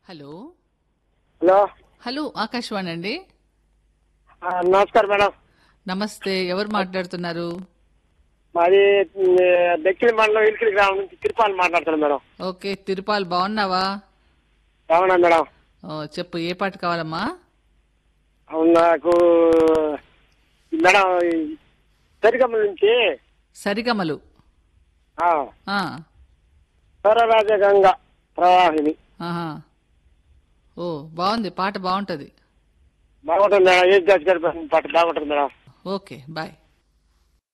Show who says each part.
Speaker 1: hello
Speaker 2: hello
Speaker 1: hello Akashvani అండి
Speaker 2: ఆ, నమస్కారం మేడం
Speaker 1: నమస్తే ఎవరు మాట్లాడుతున్నారు
Speaker 2: మాది దక్షిణ మండలం ఇలికిరి గ్రామం నుంచి తిరుపాలు మాట్లాడుతున్నాను మేడం
Speaker 1: ఓకే తిరుపాల్ బాగున్నావా
Speaker 2: అవునా మేడం
Speaker 1: ఓ, చెప్పు ఏ పాట కావాలమ్మా
Speaker 2: అవును నాకు మేడం సరిగమ్మ నుంచి
Speaker 1: సరిగమలు
Speaker 2: ఆ,
Speaker 1: ఆ,
Speaker 2: స్వరరాజ గంగ ప్రవాహిని
Speaker 1: ఆహా ఓ బాగుంది పాట బాగుంటది
Speaker 2: బాగుంటుంది మేడం ఏ జాతి గారి పాట బాగుంటుంది మేడం
Speaker 1: ఓకే బాయ్